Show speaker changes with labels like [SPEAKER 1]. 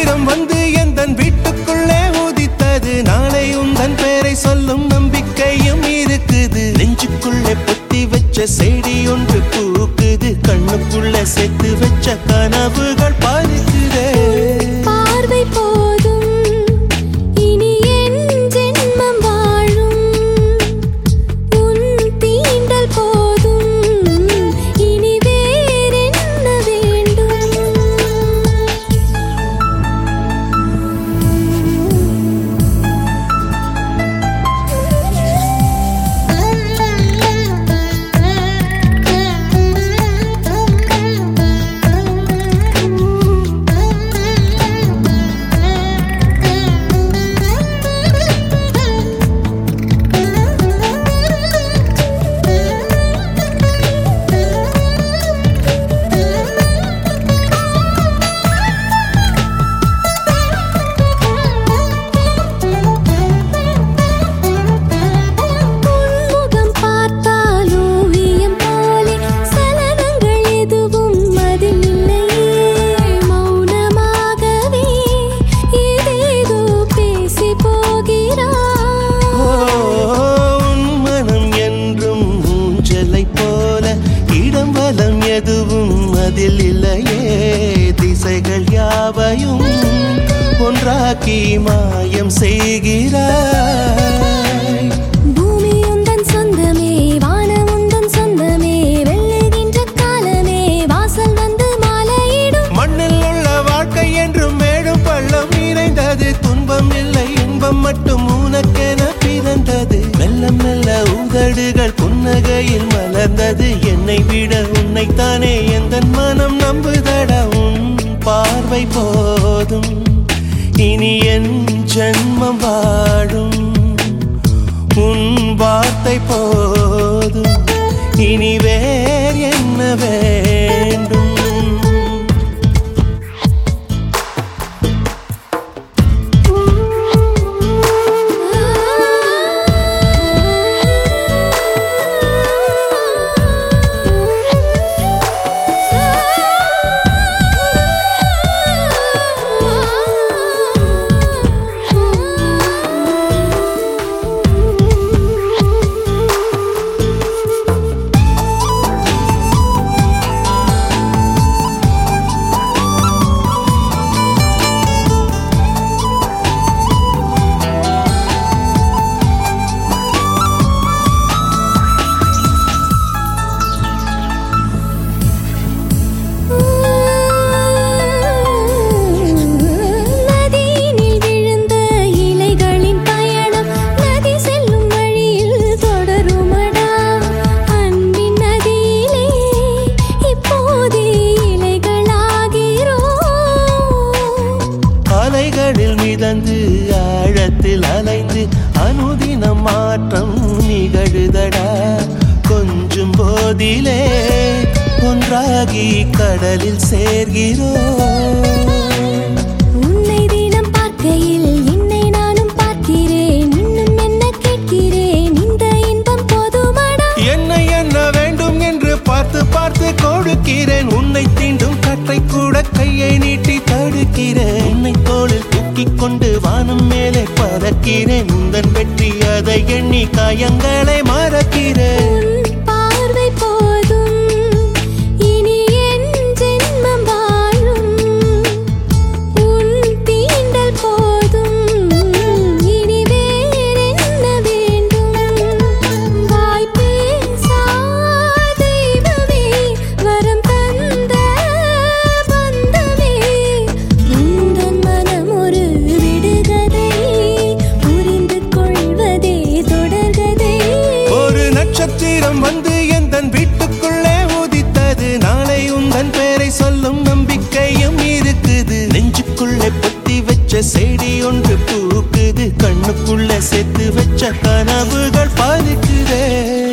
[SPEAKER 1] நட்சத்திரம் வந்து எந்தன் வீட்டுக்குள்ளே உதித்தது நாளை உந்தன் பெயரை சொல்லும் நம்பிக்கையும் இருக்குது நெஞ்சுக்குள்ளே பொத்தி வச்ச செடி ஒன்று பூக்குது கண்ணுக்குள்ளே சேர்த்து வச்ச கனவுகள் பலிக்குதே
[SPEAKER 2] பார்வை போதும் இனி என் ஜென்மம் வாழும் உன் தீண்டல் போதும் இனி வேறென்ன வேண்டும் உன்முகம் பார்த்தால் ஓவியம் போலே சலனங்கள் எதுவும் அதில் இல்லையே மௌனமாகவே ஏதேதோ பேசி போகிறாய்
[SPEAKER 1] ஓ, உன் மனம் என்றும் ஊஞ்சலை போல இடம் வலம் எதுவும் அதில் இல்லையே திசைகள் யாவையும் ஒன்றாக்கி மாயம் செய்கிறாய்
[SPEAKER 2] பூமி உந்தன் சொந்தமே வானம் உந்தன் சொந்தமே வெல்லுகின்ற காலமே வாசல் வந்து மாலையிடும்
[SPEAKER 1] மண்ணில் உள்ள வாழ்க்கை என்றும் மேடும் பள்ளம் இணைந்தது துன்பம் இல்லை இன்பம் மட்டும் உனக்கென பிறந்தது மெல்ல மெல்ல உதடுகள் புன்னகையில் மலர்ந்தது என்னை விட உன்னைத்தானே எந்த மனம் நம்புதடா உன் பார்வை போதும் இனி என் ஜென்மம் வாழும் உன் வார்த்தை போதும் இனி வேறு என்ன வேண்டும்
[SPEAKER 2] நதியினில் விழுந்த இலைகளின் பயணம் நதி செல்லும் வழியில் தொடருமடா அன்பின் நதியிலே இப்போதே இலைகளாகிறோம்
[SPEAKER 1] அலைகளில் மிதந்து ஆழத்தில் அலைந்து அனுதினம் மாற்றம் நிகழுதடா கொஞ்சம் போதிலே ஒன்றாகி கடலில் சேர்கிறோம்
[SPEAKER 2] உன்னை தினம் பார்க்கையில் என்னை நானும் பார்க்கிறேன் இன்னும் என்ன கேட்கிறேன் இந்த இன்பம் போதுமடா
[SPEAKER 1] என்ன என்ன வேண்டும் என்று பார்த்து பார்த்து கொடுக்கிறேன் உன்னை தீண்டும் கற்றை கூட கையை நீட்டி தடுக்கிறேன் உன்னை தோளில் தூக்கிக் கொண்டு வானம் மேலே பறக்கிறேன் உந்தன் வெற்றி அதை எண்ணி காயங்களை மறக்கிறேன்
[SPEAKER 2] உன் பார்வை போதும் இனி என் ஜென்மம் வாழும் உன் தீண்டல் போதும் இனி வேறென்ன வேண்டும் வாய் பேசா தெய்வமே வரம் தந்த பந்தமே உந்தன் மனம் ஒரு விடுகதை புரிந்து கொள்வதே தொடர்கதை
[SPEAKER 1] ஒரு நட்சத்திரம் வந்து எந்தன் வீட்டுக்குள்ளே உதித்தது நாளை உந்தன் பெயரை சொல்லும் நம்பிக்கையும் இருக்குது நெஞ்சுக்குள்ளே பொத்தி வச்ச செடி ஒன்று பூக்குது கண்ணுக்குள்ளே சேர்த்து வச்ச கனவுகள் பலிக்குதே